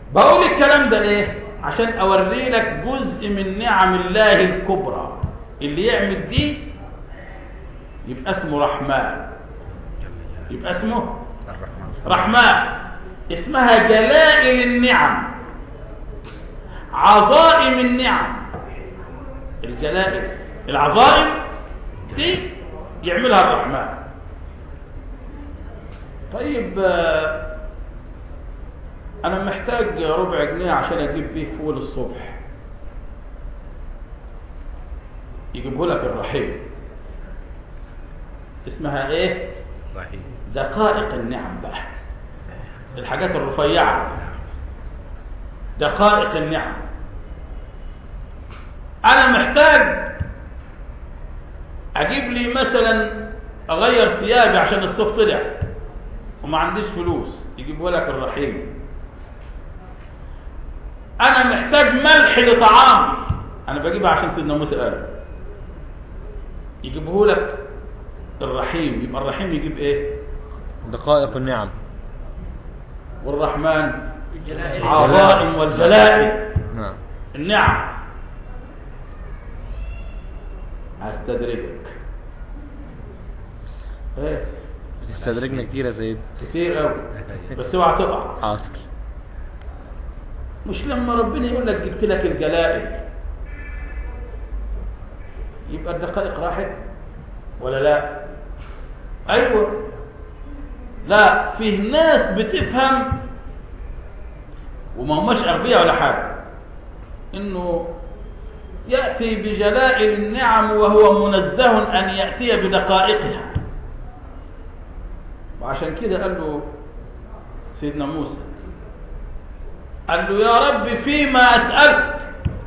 بقول الكلام ده ليه عشان اوري لك جزء من نعم الله الكبرى اللي يعمل دي يبقى اسمه رحمن يبقى اسمه رحمن اسمها جلائل النعم عظائم النعم الجلائل العظائم دي يعملها الرحمن طيب آه، انا محتاج ربع جنيه عشان اجيب بيه فول الصبح يجيبه لك الرحيم اسمها ايه رحيم دقائق النعم بقى الحاجات الرفيعة دقائق النعم انا محتاج اجيب لي مثلا اغير ثيابي عشان الصيف طلع وما عنديش فلوس يجيبه لك الرحيم انا محتاج ملح لطعامي انا بجيبها عشان سيدنا موسى قال يجيبه لك الرحيم يبقى الرحيم يجيب ايه دقائق النعم والرحمن عظائم والجلائل نعم النعم هستدركك ايه تستدرجنا كتير يا سيد كتير قوي بس اوعى تقع حاضر مش لما ربنا يقول لك جبت لك الجلائل يبقى الدقائق راحت ولا لا ايوه لا فيه ناس بتفهم وما هماش اغبياء ولا حاجه انه ياتي بجلائل النعم وهو منزه ان ياتي بدقائقها وعشان كده قال له سيدنا موسى قال له يا رب فيما أسألك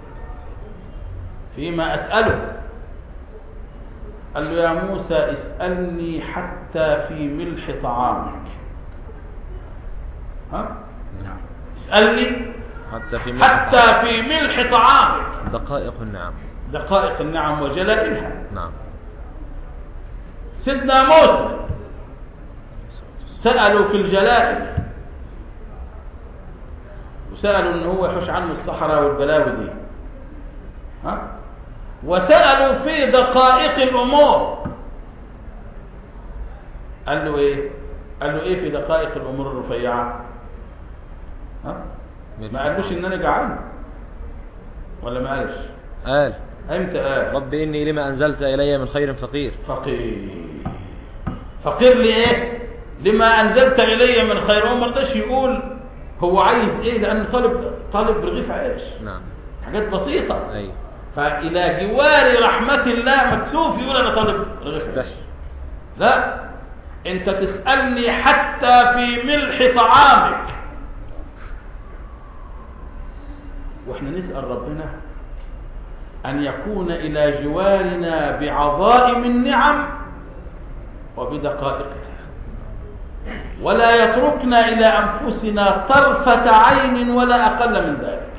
فيما أسألك قال له يا موسى اسألني حتى في ملح طعامك ها؟ اسألني حتى في ملح حتى في ملح طعامك دقائق النعم دقائق النعم وجلائلها نعم سيدنا موسى سألوا في الجلائل وسألوا ان هو يحوش عنه الصحراء والبلاوي دي ها وسألوا في دقائق الأمور قال له ايه قال له ايه في دقائق الأمور الرفيعة ها ما قالوش ان انا جعان ولا ما قالش قال امتى قال رب إني لما أنزلت إلي من خير فقير فقير فقير لإيه لما أنزلت إلي من خير هو ما رضاش يقول هو عايز إيه لأنه طالب طالب رغيف عيش نعم حاجات بسيطة أي فإلى جوار رحمة الله مكسوف يقول أنا طالب رغيف عيش بس لا أنت تسألني حتى في ملح طعامك وإحنا نسأل ربنا أن يكون إلى جوارنا بعظائم النعم وبدقائقها ولا يتركنا إلى أنفسنا طرفة عين ولا أقل من ذلك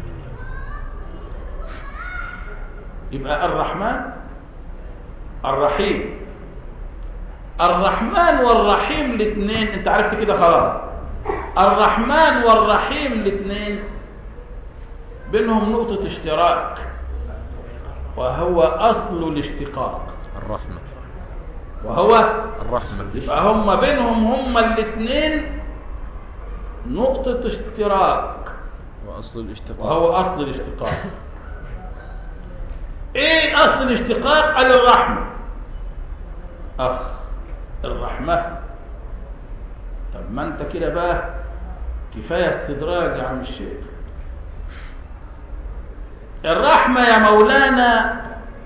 يبقى الرحمن الرحيم الرحمن والرحيم الاثنين انت عرفت كده خلاص الرحمن والرحيم الاثنين بينهم نقطة اشتراك وهو أصل الاشتقاق الرحمة وهو الرحمة يبقى هم بينهم هم الاثنين نقطة اشتراك وأصل الاشتقاق وهو أصل الاشتقاق ايه أصل الاشتقاق قال الرحمة أخ الرحمة طب ما انت كده بقى كفاية استدراج يا عم الشيخ الرحمة يا مولانا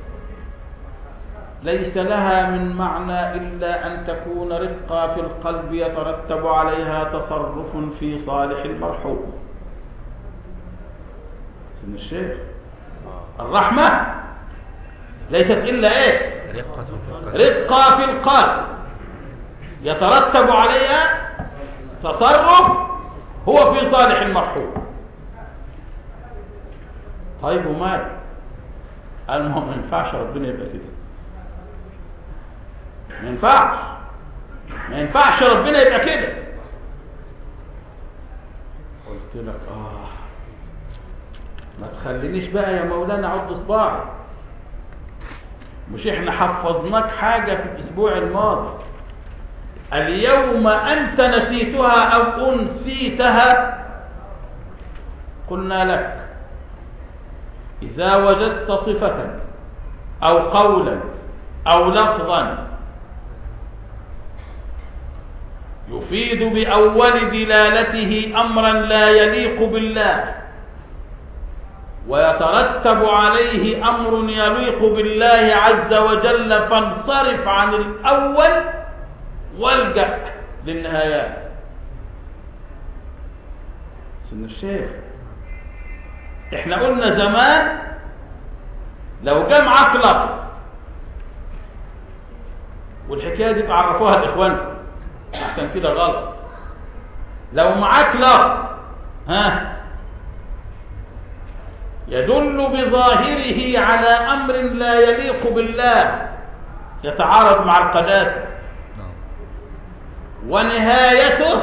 ليس لها من معنى إلا أن تكون رقة في القلب يترتب عليها تصرف في صالح المرحوم سن الشيخ الرحمة ليست إلا إيه رقة في القلب رقة في القلب يترتب عليها تصرف هو في صالح المرحوم طيب ومال قال ما هو ما ينفعش ربنا يبقى كده ما ينفعش ما ينفعش ربنا يبقى كده قلت لك اه ما تخلينيش بقى يا مولانا عض صباعي مش احنا حفظناك حاجة في الاسبوع الماضي اليوم انت نسيتها او انسيتها قلنا لك اذا وجدت صفة او قولا او لفظا يفيد بأول دلالته أمرا لا يليق بالله ويترتب عليه أمر يليق بالله عز وجل فانصرف عن الأول والجأ للنهايات سن الشيخ احنا قلنا زمان لو جاء معاك لفظ والحكايه دي بعرفوها لاخوانكم احسن كده غلط لو معاك لفظ ها يدل بظاهره على امر لا يليق بالله يتعارض مع القداسه نعم ونهايته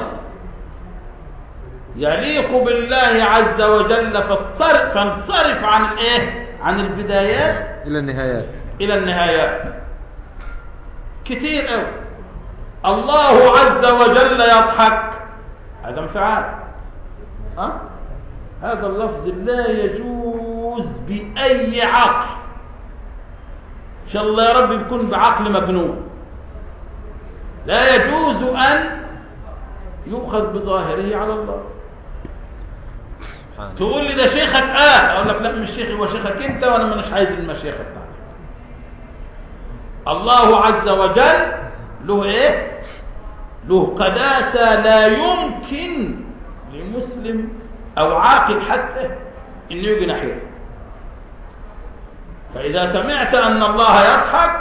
يليق بالله عز وجل فاصطرف فانصرف عن الايه عن البدايات إلى النهايات الى النهايات كتير قوي الله عز وجل يضحك هذا انفعال أه؟ هذا اللفظ لا يجوز بأي عقل إن شاء الله يا رب يكون بعقل مجنون لا يجوز أن يؤخذ بظاهره على الله سبحان تقول لي ده شيخك قال اقول لك لا مش شيخي هو شيخك انت وانا مش عايز المشيخه بتاعتك الله عز وجل له ايه له قداسه لا يمكن لمسلم او عاقل حتى انه يجي ناحيته فاذا سمعت ان الله يضحك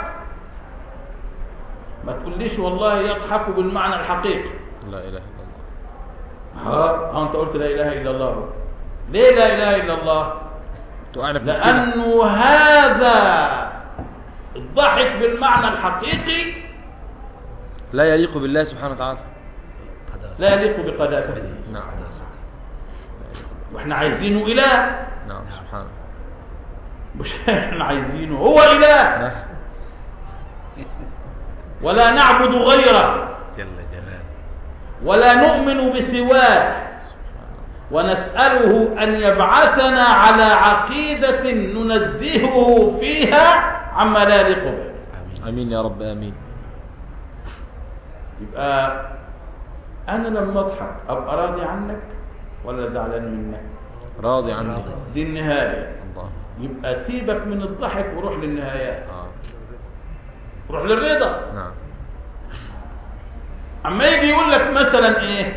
ما تقوليش والله يضحك بالمعنى الحقيقي لا إله إلا الله ها ها انت قلت لا اله الا الله ليه لا اله الا الله تقعنا في مشكلة. لانه هذا الضحك بالمعنى الحقيقي لا يليق بالله سبحانه وتعالى لا يليق بقداسته نعم واحنا عايزينه اله نعم سبحانه مش احنا عايزينه هو اله نعم. ولا نعبد غيره جل جلاله ولا نؤمن بسواه ونسأله أن يبعثنا على عقيدة ننزهه فيها عما لا يليق به امين يا رب امين يبقى أنا لما أضحك أبقى راضي عنك ولا زعلان منك راضي عني دي النهاية الله يبقى سيبك من الضحك وروح للنهايات اه روح للرضا نعم اما يجي يقول لك مثلا ايه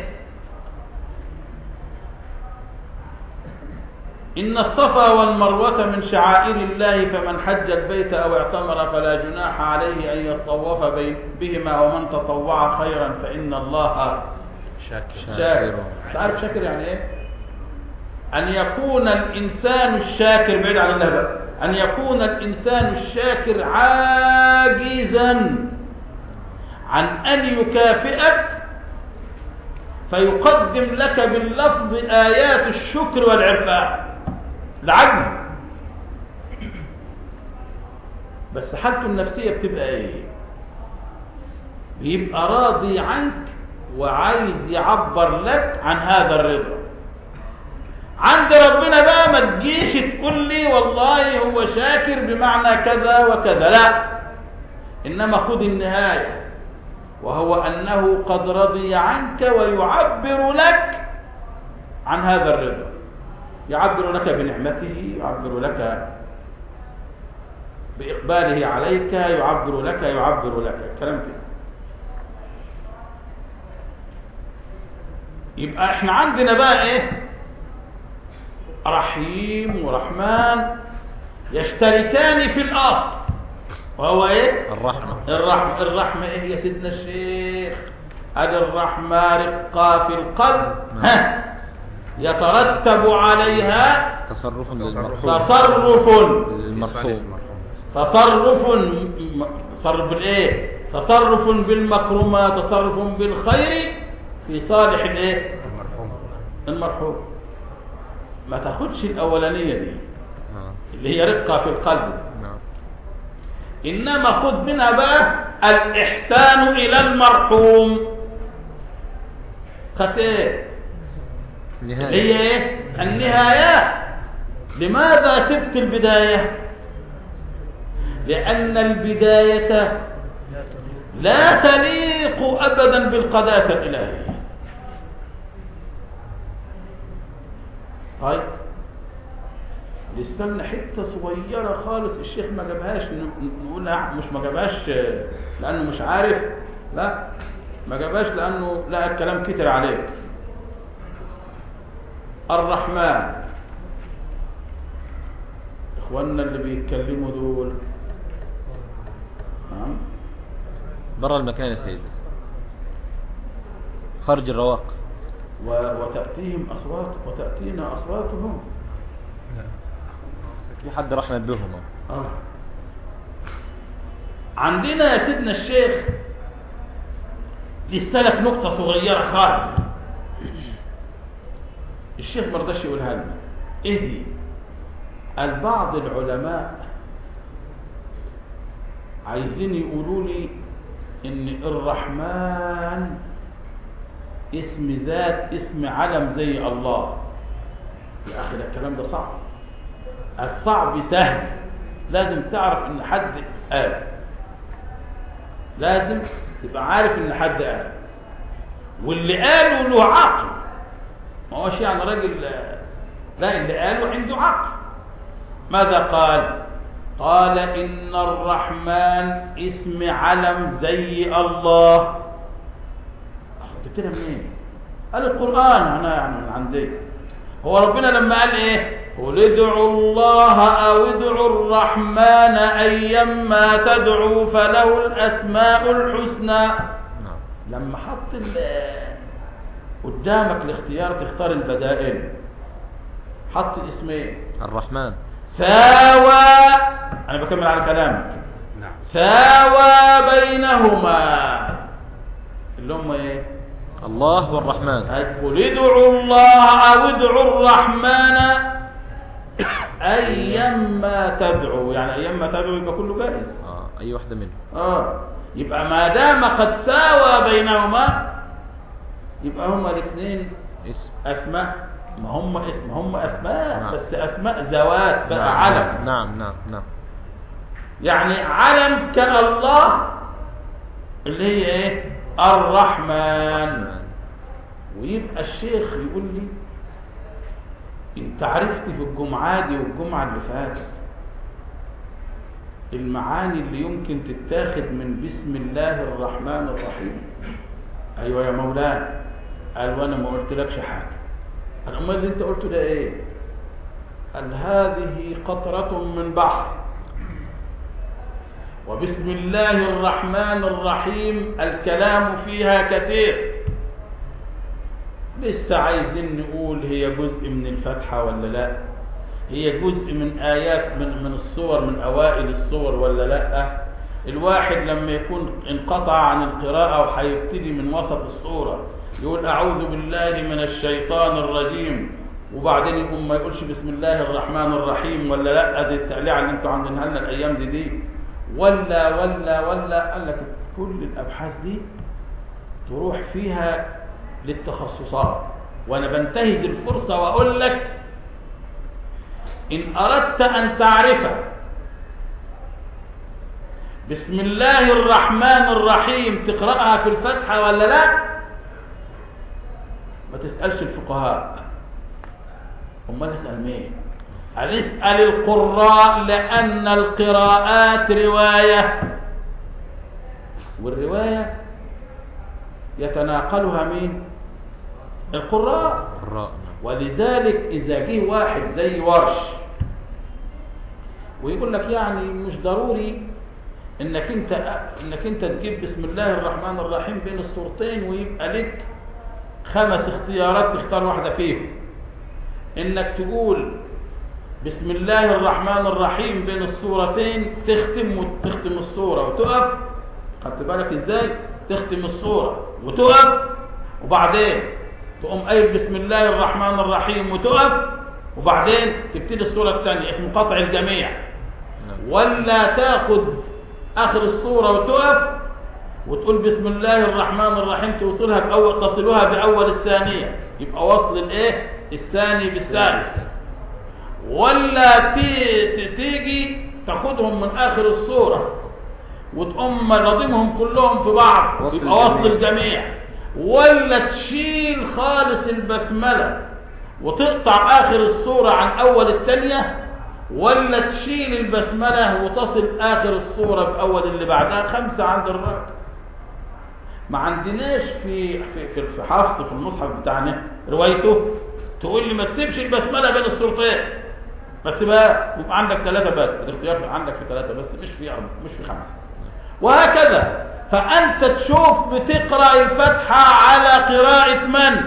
إن الصفا والمروة من شعائر الله فمن حج البيت أو اعتمر فلا جناح عليه أن يطوف بين- بهما ومن تطوع خيرا فإن الله شاكر شاكر شاكر. أنت عارف شاكر يعني إيه؟ أن يكون الإنسان الشاكر بعيد عن الله بقى أن يكون الإنسان الشاكر عاجزا عن أن يكافئك فيقدم لك باللفظ آيات الشكر والعرفان العجز بس حالته النفسية بتبقى ايه بيبقى راضي عنك وعايز يعبر لك عن هذا الرضا عند ربنا بقى ما تجيش تقول لي والله هو شاكر بمعنى كذا وكذا لا إنما خذ النهاية وهو أنه قد رضي عنك ويعبر لك عن هذا الرضا يعبر لك بنعمته يعبر لك بإقباله عليك يعبر لك يعبر لك كلام كده يبقى احنا عندنا بقى ايه رحيم ورحمن يشتركان في الأصل وهو ايه الرحمة الرحمة الرحمة ايه يا سيدنا الشيخ ادي الرحمة رقة في القلب ها يترتب عليها تصرف للمرحوم تصرف للمرحوم تصرف م- تصرف بالايه تصرف بالمكرمة تصرف بالخير في صالح الايه المرحوم المرحوم ما تاخدش الاولانيه دي آه. اللي هي رقه في القلب نعم انما خد منها بقى الاحسان الى المرحوم خدت ايه نهاية هي ايه النهايات لماذا سبت البدايه لان البدايه لا تليق ابدا بالقداسه الالهيه طيب لسه لنا حته صغيره خالص الشيخ ما جابهاش ن- ن- نقول لا مش ما جابهاش آه، لانه مش عارف لا ما جابهاش لانه لقى الكلام كتر عليك الرحمن اخواننا اللي بيتكلموا دول نعم برا المكان يا سيدي خارج الرواق و- وتأتيهم أصوات وتأتينا أصواتهم في حد راح ندوهم أهو. آه. عندنا يا سيدنا الشيخ لسه لك نقطة صغيرة خالص الشيخ ما رضاش يقولها لنا ايه دي؟ قال بعض العلماء عايزين يقولوا لي ان الرحمن اسم ذات اسم علم زي الله يا اخي ده الكلام ده صعب الصعب سهل لازم تعرف ان حد قال لازم تبقى عارف ان حد قال واللي قاله له عقل ما هوش يعني راجل لا اللي قاله عنده عقل ماذا قال قال ان الرحمن اسم علم زي الله جبت لها منين قال القران انا يعني من عندي هو ربنا لما قال ايه قل ادعوا الله او ادعوا الرحمن ايما تدعوا فله الاسماء الحسنى نعم لما حط ال- قدامك الاختيار تختار البدائل حط اسمين الرحمن ساوى انا بكمل على كلامك نعم ساوى بينهما اللي هم ايه الله والرحمن قل ادعوا الله او ادعوا الرحمن ايما تدعو يعني ايما تدعو يبقى كله جائز آه. أي واحدة منهم اه يبقى ما دام قد ساوى بينهما يبقى هما الاثنين اسم اسماء ما هم اسم هم اسماء نعم. بس اسماء ذوات بقى نعم. علم نعم نعم نعم يعني علم كالله اللي هي ايه الرحمن ويبقى الشيخ يقول لي انت عرفت في الجمعة دي والجمعة اللي فاتت المعاني اللي يمكن تتاخد من بسم الله الرحمن الرحيم ايوه يا مولانا قال وانا ما قلتلكش حاجه قال امال اللي انت قلته ده ايه قال هذه قطره من بحر وبسم الله الرحمن الرحيم الكلام فيها كثير لسه عايزين نقول هي جزء من الفتحة ولا لا هي جزء من آيات من من الصور من أوائل الصور ولا لا الواحد لما يكون انقطع عن القراءة وهيبتدي من وسط الصورة يقول أعوذ بالله من الشيطان الرجيم وبعدين يقوم ما يقولش بسم الله الرحمن الرحيم ولا لا زي التقليعة اللي انتوا عاملينها لنا الأيام دي دي ولا ولا ولا قال لك كل الأبحاث دي تروح فيها للتخصصات وانا بنتهز الفرصة واقول لك ان اردت ان تعرف بسم الله الرحمن الرحيم تقرأها في الفتحة ولا لا ما تسألش الفقهاء امال اسأل مين قال اسأل القراء لأن القراءات رواية والرواية يتناقلها مين القراء الراء نعم. ولذلك إذا جه واحد زي ورش ويقول لك يعني مش ضروري انك انت انك انت تجيب بسم الله الرحمن الرحيم بين الصورتين ويبقى لك خمس اختيارات تختار واحدة فيهم انك تقول بسم الله الرحمن الرحيم بين الصورتين تختم وتختم الصورة وتقف خدت بالك ازاي تختم الصورة وتقف وبعدين تقوم قايل بسم الله الرحمن الرحيم وتقف وبعدين تبتدي الصورة الثانية اسمه قطع الجميع نعم ولا تاخد اخر الصورة وتقف وتقول بسم الله الرحمن الرحيم توصلها بأول تصلها بأول الثانية يبقى وصل الايه الثاني بالثالث ولا تي- ت- تيجي تاخدهم من اخر الصورة وتقوم رضمهم كلهم في بعض وصل يبقى وصل الجميع. الجميع ولا تشيل خالص البسملة وتقطع اخر الصورة عن اول الثانية ولا تشيل البسملة وتصل اخر الصورة باول اللي بعدها خمسة عند الراجل ما عندناش في في في في حفص في المصحف بتاعنا روايته تقول لي ما تسيبش البسمله بين الصورتين بس بقى يبقى عندك ثلاثه بس الاختيار عندك في ثلاثه بس مش في أربعة مش في خمسه وهكذا فانت تشوف بتقرا الفاتحه على قراءه من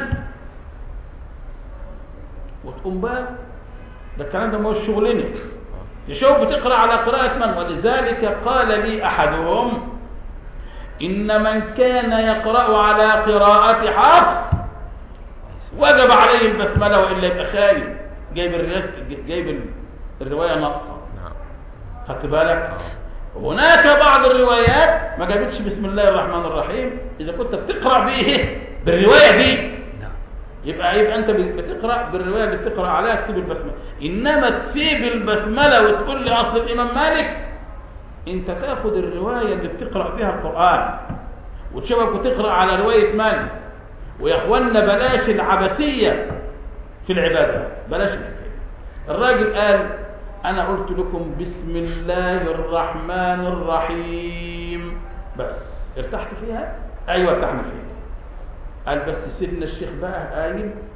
وتقوم بقى ده الكلام ده ما هو شغلنا تشوف بتقرا على قراءه من ولذلك قال لي احدهم إن من كان يقرأ على قراءة حفص وجب عليه البسملة وإلا يبقى خايب جايب الرياس جايب الرواية ناقصة نعم خدت بالك هناك بعض الروايات ما جابتش بسم الله الرحمن الرحيم إذا كنت بتقرأ به بالرواية دي يبقى يبقى أنت بتقرأ بالرواية اللي بتقرأ عليها تسيب البسملة إنما تسيب البسملة وتقول لي أصل الإمام مالك انت تاخد الرواية اللي بتقرأ فيها القرآن وتشوفك بتقرأ على رواية من ويا اخوانا بلاش العبثية في العبادة بلاش الحكاية الراجل قال انا قلت لكم بسم الله الرحمن الرحيم بس ارتحت فيها ايوه ارتحنا فيها قال بس سيدنا الشيخ بقى قايم